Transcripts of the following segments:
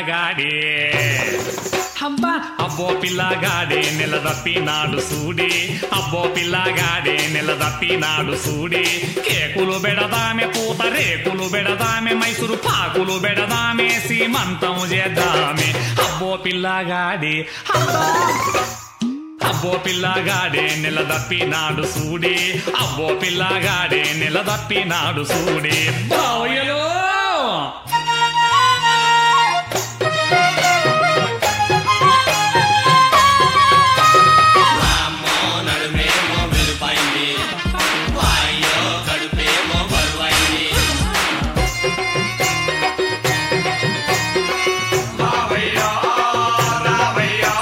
పిల్లగాడే అబ్బా అబ్బో పిల్లగాడే నిలదప్పినాడు సూడి అబ్బో పిల్లగాడే నిలదప్పినాడు సూడి కేకులు బెడదామె పూత రేకులు బెడదామె మైసూరు పాకులు బెడదామె సీమంతం చేద్దామె అబ్బో పిల్లగాడే అబ్బా అబ్బో పిల్లగాడే నిలదప్పినాడు సూడి అబ్బో పిల్లగాడే నిలదప్పినాడు సూడి బావయ్యలో వామ్మో నడుమేమో వెలుపైంది వాయ్యో కడుపేమో బరువైంది రావయ్యా రావయ్యా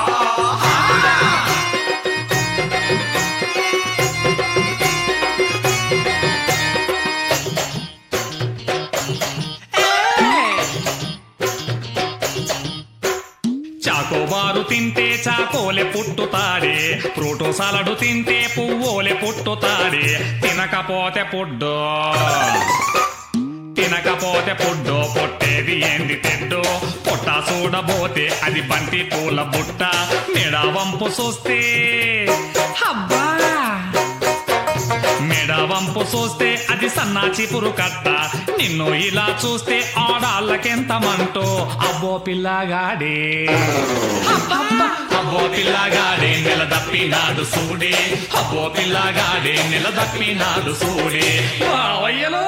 చాకోబారు తింటే చాకోలే పుట్టుతాడే ఫ్రూటు సలడు తింటే పువ్వులే పుట్టుతాడే తినకపోతే పుడ్డు తినకపోతే పుడ్డు పొట్టేది ఏంది తెడ్డు పొట్ట చూడబోతే అది బంతి పూల బుట్ట మెడ వంపు చూస్తే అబ్బా మెడ వంపు చూస్తే అది సన్నాచి పురుకట్ట నిన్ను ఇలా చూస్తే ఆడాళ్ళకెంత మంటో అబ్బో పిల్లగాడే అబ్బా, అబ్బో పిల్లగాడే నిలదప్పినాడు సూడే అబ్బో పిల్లగాడే నిలదప్పినాడు సూడే వావయ్యలో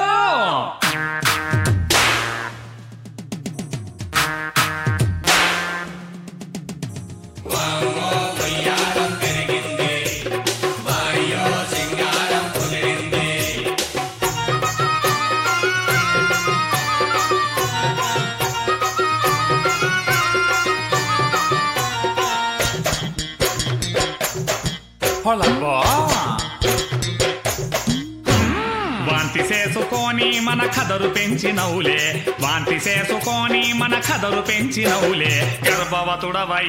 వామ్మో వయ్యారం పెరిగింది వాయ్యో సింగారం కుదిరింది పొలబ్బో వాంతి చేసుకొని మన కదరు పెంచినవులే వాంతి చేసుకొని మన కదరు పెంచినవులే గర్భవతుడవై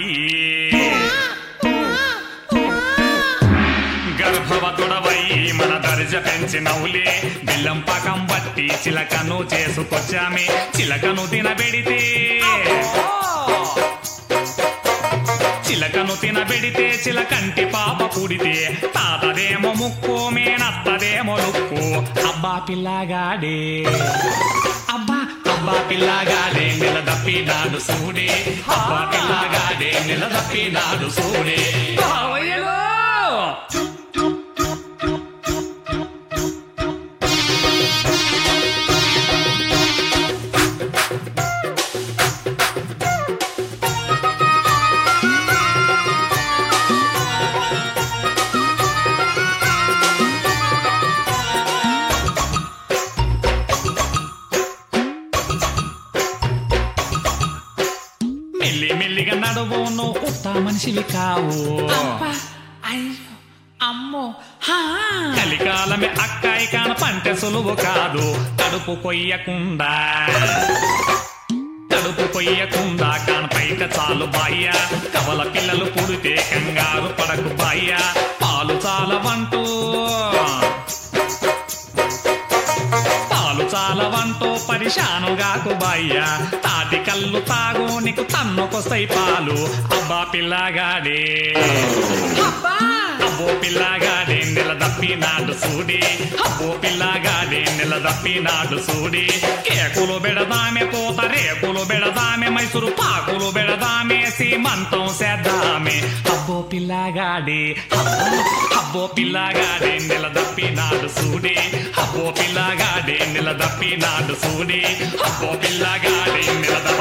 గర్భవతుడవై మన దర్జ పెంచినవులే బెల్లం పాకం బట్టి చిలకను చేసుకొచ్చామే చిలకను తినబెడితే చిలకను తినబెడితే చిలకంటి పాప పుడితే తాతదేమో ముక్కు మేనత్తదేమో లుక్కు అబ్బా పిల్లగాడే అబ్బా అబ్బా పిల్లగాడే నిలదప్పినాడు సూడే అబ్బా పిల్లగాడే నిలదప్పినాడు సూడే బావయ్యలో మెల్లి మెల్లిగా నడువు నువ్వు ఉత్త మనిషివి కావు అబ్బా అయ్యో అమ్మో హా కలికాలమే అక్కాయి కాన పంట సులువు కాదు కడుపు కొయ్యకుండా కడుపు కొయ్యకుండా కానపైట చాలు బాయ్య కవల పిల్లలు పుడితే కంగారు పడకు బాయ్య పాలు చాలవంటూ పాలు చాలవంటూ పరిశానుగాకు బాయ్య తాటి కళ్ళు తాగు నీకు తన్నుకొస్తాయి పాలు అబ్బా పిల్లగాడే అబ్బా అబ్బో పిల్లగాడే నిలదప్పినాడు సూడి అబ్బో పిల్లగాడే నిలదప్పినాడు సూడి కేకులు బెడదామె పూత రేకులు బెడదామె మైసూరు పాకులు బెడదామె సీమంతం సేద్దామె అబ్బో పిల్లగాడే అబ్బో అబ్బో పిల్లగాడే నిలదప్పినాడు సూడి అబ్బో పిల్లగాడే నిలదప్పినాడు సూడి అబ్బో పిల్లగాడే నిలదప్పినాడు